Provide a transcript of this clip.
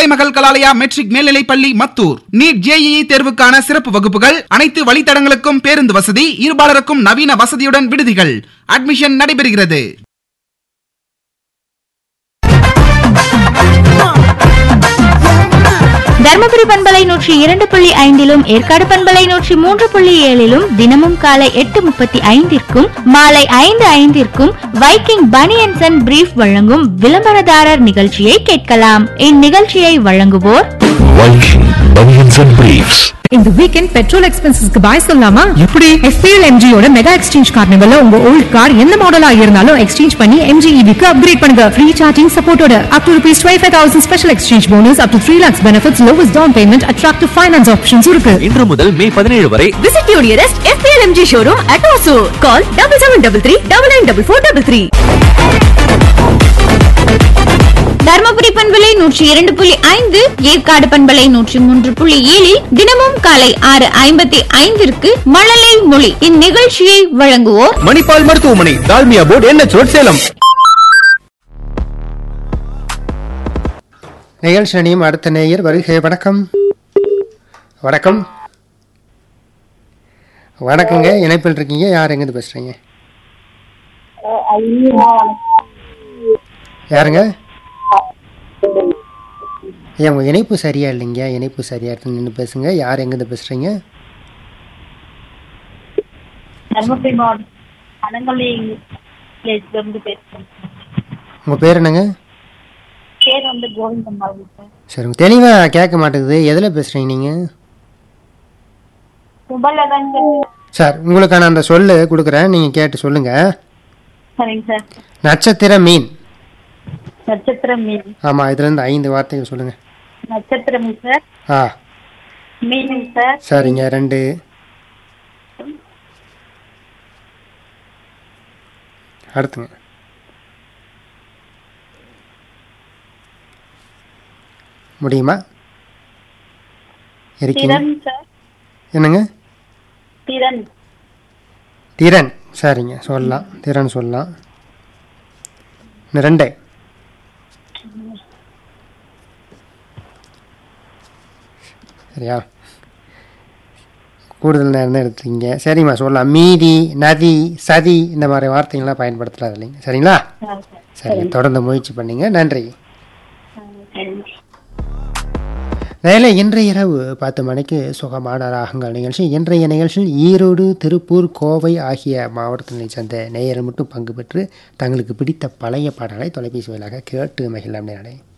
கலைமகள் Kalalaya matric மேல்நிலைப் பள்ளி Mathur NEET JEE தேர்வுக்கான சிறப்பு வகுப்புகள் அனைத்து வழித்தடங்களுக்கும் பேருந்து வசதி இருபாலருக்கும் நவீன வசதியுடன் விடுதிகள் அட்மிஷன் நடைபெறுகிறது தர்மபுரி பண்பலை நூற்றி இரண்டு புள்ளி ஐந்திலும் ஏற்காடு பண்பலை நூற்றி மூன்று புள்ளி ஏழிலும் தினமும் காலை எட்டு முப்பத்தி ஐந்திற்கும் மாலை ஐந்து ஐந்திற்கும் வைக்கிங் பனியன்சன் அண்ட் பிரீஃப் வழங்கும் விளம்பரதாரர் நிகழ்ச்சியை கேட்கலாம் இந்நிகழ்ச்சியை வழங்குவோர் Viking Bunions and Briefs. இந்த வீக்கெண்ட் பெட்ரோல் எக்ஸ்பென்சஸ்க்கு பாய் சொல்லலாமா எப்படி எஃபிஎல் எம்ஜியோட மெகா எக்ஸ்சேஞ்ச் கார்னிவல்ல உங்க ஓல்ட் கார் எந்த மாடலா இருந்தாலும் எக்ஸ்சேஞ்ச் பண்ணி எம்ஜி க்கு அப்கிரேட் பண்ணுங்க ஃப்ரீ சார்ஜிங் சப்போர்ட்டோட up to rupees twelve five thousand special exchange bonus up to three lakhs benefits lowest down payment attractive finance options இருக்கு இன்று முதல் மே பதினேழு வரை Visit your nearest FPL MG showroom at Osu. Call double seven double three double nine double four double three. Dharmapuri பண்பலை நூற்றி இரண்டு புள்ளி ஐந்து ஏற்காடு பண்பலை நூற்றி மூன்று புள்ளி ஏழில் தினமும் காலை ஆறு ஐம்பத்தி ஐந்திற்கு மழலை மொழி இந்நிகழ்ச்சியை வழங்குவோர் மணிப்பால் மருத்துவமனை டால்மியா போர்டு என்ன ரோட் சேலம் நிகழ்ச்சி அணியும் அடுத்த நேயர் வருகை வணக்கம் வணக்கம் வணக்கங்க இணைப்பில் இருக்கீங்க யார் எங்கேருந்து பேசுறீங்க யாருங்க ஏன் உங்க இணைப்பு சரியா இல்லைங்க இணைப்பு சரியா இருக்கு நின்று பேசுங்க யார் எங்கேருந்து பேசுறீங்க தர்மபுரி மாவட்டம் அனங்கொல்லி வில்லேஜ்ல இருந்து பேசுறேன் உங்க பேர் என்னங்க பேர் வந்து கோவிந்தம்மாள் சார் சரி உங்க தெளிவா கேட்க மாட்டேங்குது எதுல பேசுறீங்க நீங்க மொபைல்ல தான் சார் உங்களுக்கான அந்த சொல்லு கொடுக்குறேன் நீங்க கேட்டு சொல்லுங்க சரிங்க சார் நட்சத்திர மீன் நட்சத்திர மீன் ஆமா இதுல இருந்து ஐந்து வார்த்தைகள் சொல்லுங்க நட்சத்திர மீன் சார் ஆ மீனுங்க சார் சரிங்க ரெண்டு அடுத்துங்க முடியுமா இருக்கீங்க திறன் சார் என்னங்க திறன் திறன் சரிங்க சொல்லலாம் திறன் சொல்லலாம் இன்னும் ரெண்டு சரியா கூடுதல் நேரம் தான் எடுத்துக்கீங்க சரிம்மா சொல்லலாம் மீதி நதி சதி இந்த மாதிரி வார்த்தைகள்லாம் பயன்படுத்தலாம் இல்லைங்க சரிங்களா சரிங்க தொடர்ந்து முயற்சி பண்ணீங்க நன்றி வேலை இன்றைய இரவு பத்து மணிக்கு சுகமான ராகங்கள் நிகழ்ச்சி இன்றைய நிகழ்ச்சியில் ஈரோடு திருப்பூர் கோவை ஆகிய மாவட்டத்தினை சேர்ந்த நேயர்கள் மட்டும் பங்கு பெற்று தங்களுக்கு பிடித்த பழைய பாடலை தொலைபேசி வாயிலாக கேட்டு மகிழலாம் நேரலை